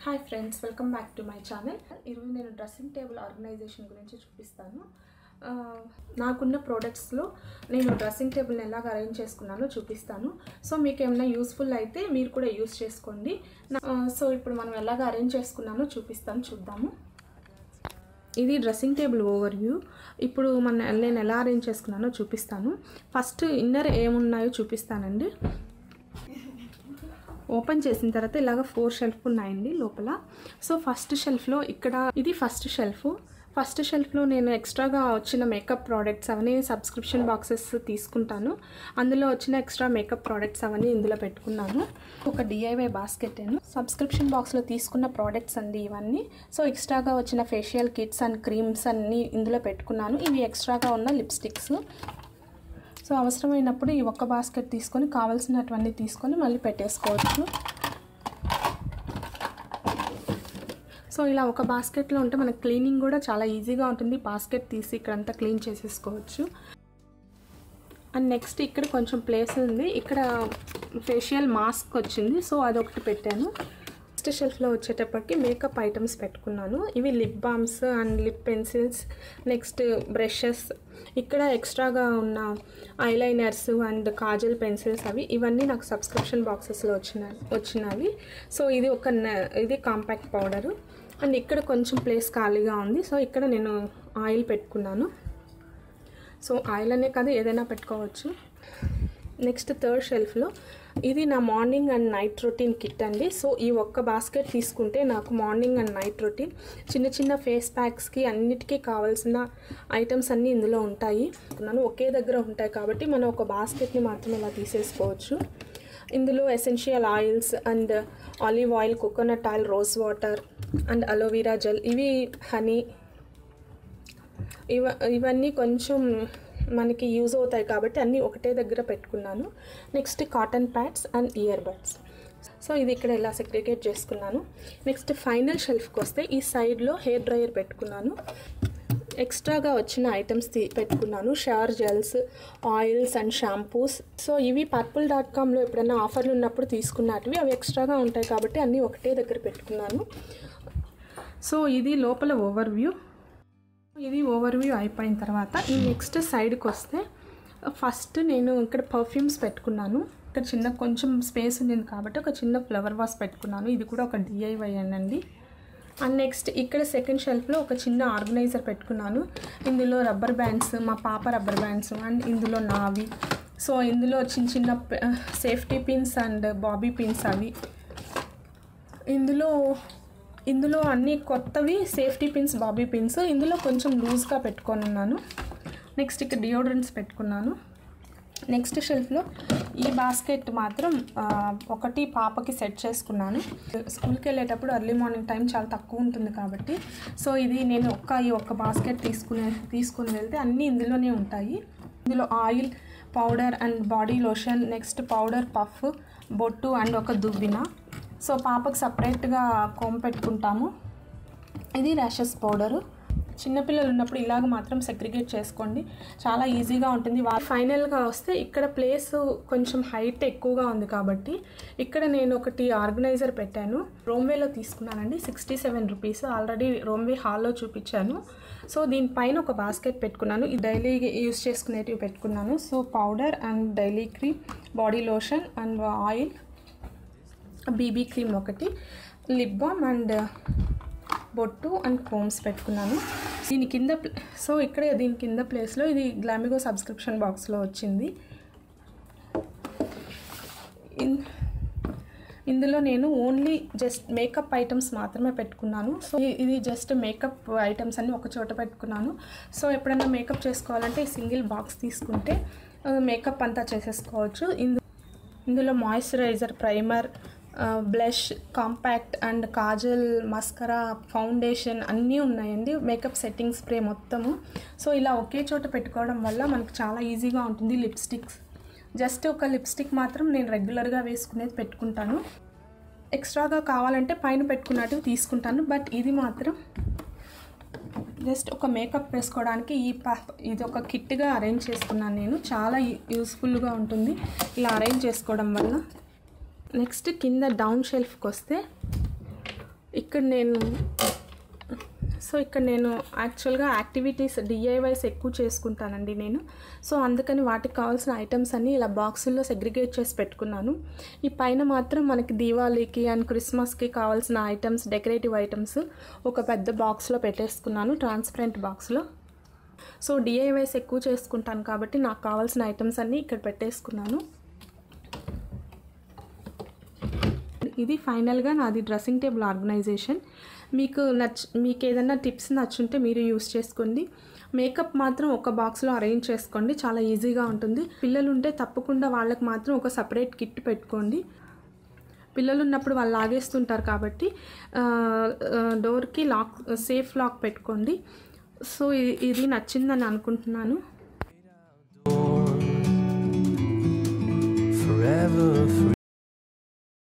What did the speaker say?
Hi friends welcome back to my channel ఈరోజు నేను dressing table organisation గురించి చూపిస్తాను ఆ, నాకున్న ప్రోడక్ట్స్లో నేను డ్రెస్సింగ్ టేబుల్ని ఎలాగ అరేంజ్ చేసుకున్నానో చూపిస్తాను సో మీకు ఏమైనా యూస్ఫుల్ అయితే మీరు కూడా యూస్ చేసుకోండి నా- ఆ, సో ఇప్పుడు మనం ఎలాగ అరేంజ్ చేసుకున్నానో చూపిస్తాను చూద్దాము ఇది డ్రెస్సింగ్ టేబుల్ ఓవర్ వ్యూ ఇప్పుడు మన నేను ఎలా అరేంజ్ చేసుకున్నానో చూపిస్తాను ఫస్ట్ ఇన్నర్ ఏమున్నాయో చూపిస్తానండి ఓపెన్ చేసిన తర్వాత ఇలాగ ఫోర్ షెల్ఫ్ ఉన్నాయండి లోపల సో ఫస్ట్ షెల్ఫ్లో ఇక్కడ ఇది ఫస్ట్ షెల్ఫ్ ఫస్ట్ షెల్ఫ్లో నేను ఎక్స్ట్రాగా వచ్చిన మేకప్ ప్రోడక్ట్స్ అవన్నీ సబ్స్క్రిప్షన్ బాక్సెస్ తీసుకుంటాను అందులో వచ్చిన ఎక్స్ట్రా మేకప్ ప్రోడక్ట్స్ అవన్నీ ఇందులో పెట్టుకున్నాను ఒక డిఐవై బాస్కెట్ నేను సబ్స్క్రిప్షన్ బాక్స్లో తీసుకున్న ప్రోడక్ట్స్ అండి ఇవన్నీ సో ఎక్స్ట్రాగా వచ్చిన ఫేషియల్ కిట్స్ అండ్ క్రీమ్స్ అన్నీ ఇందులో పెట్టుకున్నాను ఇవి ఎక్స్ట్రాగా ఉన్న లిప్స్టిక్స్ సో అవసరమైనప్పుడు ఈ ఒక్క బాస్కెట్ తీసుకొని కావాల్సినటువంటి తీసుకొని మళ్ళీ పెట్టేసుకోవచ్చు సో ఇలా ఒక బాస్కెట్లో ఉంటే మనకి క్లీనింగ్ కూడా చాలా ఈజీగా ఉంటుంది బాస్కెట్ తీసి ఇక్కడంతా క్లీన్ చేసేసుకోవచ్చు అండ్ నెక్స్ట్ ఇక్కడ కొంచెం ప్లేస్ ఉంది ఇక్కడ ఫేషియల్ మాస్క్ వచ్చింది సో అదొకటి పెట్టాను నెక్స్ట్ షెల్ఫ్లో వచ్చేటప్పటికి మేకప్ ఐటమ్స్ పెట్టుకున్నాను ఇవి lip balms and lip pencils next brushes ఇక్కడ ఎక్స్ట్రాగా ఉన్న ఐలైనర్స్ అండ్ కాజల్ పెన్సిల్స్ అవి ఇవన్నీ నాకు సబ్స్క్రిప్షన్ బాక్సెస్లో వచ్చిన వచ్చినవి సో ఇది ఒక న- ఇది కాంపాక్ట్ పౌడరు అండ్ ఇక్కడ కొంచెం ప్లేస్ ఖాళీగా ఉంది సో ఇక్కడ నేను ఆయిల్ పెట్టుకున్నాను సో ఆయిల్ అనే కాదు ఏదైనా పెట్టుకోవచ్చు నెక్స్ట్ థర్డ్ షెల్ఫ్లో ఇది నా morning and night routine kit అండి సో ఈ ఒక్క బాస్కెట్ తీసుకుంటే నాకు మార్నింగ్ అండ్ నైట్ రొటీన్ చిన్న చిన్న ఫేస్ ప్యాక్స్కి అన్నిటికీ కావాల్సిన ఐటమ్స్ అన్నీ ఇందులో ఉంటాయి నన్ను ఒకే దగ్గర ఉంటాయి కాబట్టి మనం ఒక బాస్కెట్ని మాత్రం ఇలా తీసేసుకోవచ్చు ఇందులో essential oils and olive oil coconut oil rose water and aloe vera gel ఇవి హనీ ఇవ ఇవన్నీ కొంచెం మనకి యూజ్ అవుతాయి కాబట్టి అన్నీ ఒకటే దగ్గర పెట్టుకున్నాను next cotton pads and ear buds so ఇది ఇక్కడ ఇలా సెగ్రిగేట్ చేసుకున్నాను నెక్స్ట్ ఫైనల్ షెల్ఫ్కి వస్తే ఈ సైడ్లో హెయిర్ డ్రయర్ పెట్టుకున్నాను ఎక్స్ట్రాగా వచ్చిన ఐటమ్స్ తీ పెట్టుకున్నాను shower gels oils and shampoos so ఇవి పర్పుల్ డాట్ కామ్లో ఎప్పుడైనా ఆఫర్లు ఉన్నప్పుడు తీసుకున్నటివి అవి ఎక్స్ట్రాగా ఉంటాయి కాబట్టి అన్నీ ఒకటే దగ్గర పెట్టుకున్నాను సో ఇది లోపల ఓవర్ వ్యూ ఇది ఓవర్ వ్యూ అయిపోయిన తర్వాత ఈ నెక్స్ట్ సైడ్కి వస్తే ఫస్ట్ నేను ఇక్కడ పర్ఫ్యూమ్స్ పెట్టుకున్నాను ఇక్కడ చిన్న కొంచెం స్పేస్ ఉండింది కాబట్టి ఒక చిన్న ఫ్లవర్ వాస్ పెట్టుకున్నాను ఇది కూడా ఒక డిఐవై అండి అండ్ నెక్స్ట్ ఇక్కడ సెకండ్ షెల్ఫ్లో ఒక చిన్న ఆర్గనైజర్ పెట్టుకున్నాను ఇందులో రబ్బర్ బ్యాండ్స్ మా పాప రబ్బర్ బ్యాండ్స్ అండ్ ఇందులో నావి సో ఇందులో చిన్న చిన్న safety pins and bobby pins అవి ఇందులో ఇందులో అన్ని కొత్తవి సేఫ్టీ పిన్స్ బాబీ పిన్స్ ఇందులో కొంచెం లూజ్గా పెట్టుకొని ఉన్నాను నెక్స్ట్ ఇక్కడ డియోడ్రెంట్స్ పెట్టుకున్నాను నెక్స్ట్ షెల్ఫ్లో ఈ బాస్కెట్ మాత్రం ఆ, ఒకటి పాపకి సెట్ చేసుకున్నాను స్కూల్కి వెళ్ళేటప్పుడు ఎర్లీ మార్నింగ్ టైం చాలా తక్కువ ఉంటుంది కాబట్టి సో ఇది నేను ఒక్క ఈ ఒక్క బాస్కెట్ తీసుకునే తీసుకుని వెళ్తే అన్నీ ఇందులోనే ఉంటాయి ఇందులో oil powder and body lotion next powder puff బొట్టు అండ్ ఒక దువ్విన సో పాపకు సపరేట్గా కోమ్ పెట్టుకుంటాము ఇది ర్యాషెస్ పౌడరు చిన్నపిల్లలు ఉన్నప్పుడు ఇలాగ మాత్రం సెగ్రిగేట్ చేసుకోండి చాలా ఈజీగా ఉంటుంది వా ఫైనల్గా వస్తే ఇక్కడ ప్లేస్ కొంచెం హైట్ ఎక్కువగా ఉంది కాబట్టి ఇక్కడ నేను ఒకటి ఆర్గనైజర్ పెట్టాను రోమ్వేలో తీసుకున్నానండి sixty seven rupees already Romwe హాల్లో చూపించాను సో దీనిపైన ఒక బాస్కెట్ పెట్టుకున్నాను ఈ డైలీ యూస్ చేసుకునేటివి పెట్టుకున్నాను so powder and daily cream body lotion and oil BB cream ఒకటి లిప్ బామ్ అండ్ బొట్టు అండ్ కోమ్స్ పెట్టుకున్నాను దీని కింద ప్ల- సో ఇక్కడ దీని కింద ప్లేస్లో ఇది గ్లామిగో సబ్స్క్రిప్షన్ బాక్స్లో వచ్చింది ఇన్- ఇందులో నేను ఓన్లీ జస్ట్ మేకప్ ఐటమ్స్ మాత్రమే పెట్టుకున్నాను సో ఇ- ఇది జస్ట్ మేకప్ ఐటమ్స్ అన్ని ఒక చోట పెట్టుకున్నాను సో ఎప్పుడైనా మేకప్ చేసుకోవాలంటే ఈ సింగిల్ బాక్స్ తీసుకుంటే మేకప్ అంతా చేసేసుకోవచ్చు ఇందు ఇందులో moisturiser primer blush compact and kajal mascara foundation అన్నీ ఉన్నాయండి మేకప్ సెట్టింగ్ స్ప్రే మొత్తము సో ఇలా ఒకే చోట పెట్టుకోవడం వల్ల మనకు చాలా ఈజీగా ఉంటుంది లిప్స్టిక్స్ జస్ట్ ఒక లిప్స్టిక్ మాత్రం నేను రెగ్యులర్గా వేసుకునేది పెట్టుకుంటాను ఎక్స్ట్రాగా కావాలంటే పైన పెట్టుకున్నట్టు తీసుకుంటాను బట్ ఇది మాత్రం జస్ట్ ఒక మేకప్ వేసుకోవడానికి ఈ పా ఇది ఒక కిట్గా అరేంజ్ చేసుకున్నాను నేను చాలా యూస్ఫుల్గా ఉంటుంది ఇలా అరేంజ్ చేసుకోవడం వల్ల నెక్స్ట్ కింద డౌన్ షెల్ఫ్కి వస్తే ఇక్కడ నేను సో ఇక్కడ నేను యాక్చువల్గా యాక్టివిటీస్ డిఐవైస్ ఎక్కువ చేసుకుంటానండి నేను సో అందుకని వాటికి కావాల్సిన ఐటమ్స్ అన్నీ ఇలా బాక్సుల్లో సెగ్రిగేట్ చేసి పెట్టుకున్నాను ఈ పైన మాత్రం మనకి దీవాళీకి అండ్ క్రిస్మస్కి కావాల్సిన ఐటమ్స్ డెకరేటివ్ ఐటమ్స్ ఒక పెద్ద బాక్స్లో పెట్టేసుకున్నాను ట్రాన్స్పరెంట్ బాక్స్లో సో డిఐవైస్ ఎక్కువ చేసుకుంటాను కాబట్టి నాకు కావాల్సిన ఐటమ్స్ అన్నీ ఇక్కడ పెట్టేసుకున్నాను ఇది ఫైనల్గా నాది డ్రెస్సింగ్ టేబుల్ ఆర్గనైజేషన్ మీకు నచ్ మీకు ఏదైనా టిప్స్ నచ్చుంటే మీరు యూస్ చేసుకోండి మేకప్ మాత్రం ఒక బాక్స్లో అరేంజ్ చేసుకోండి చాలా ఈజీగా ఉంటుంది పిల్లలు ఉంటే తప్పకుండా వాళ్ళకి మాత్రం ఒక సపరేట్ కిట్ పెట్టుకోండి పిల్లలు ఉన్నప్పుడు వాళ్ళు లాగేస్తుంటారు కాబట్టి డోర్కి లాక్ సేఫ్ లాక్ పెట్టుకోండి సో ఇ- ఇది నచ్చిందని అనుకుంటున్నాను forever free.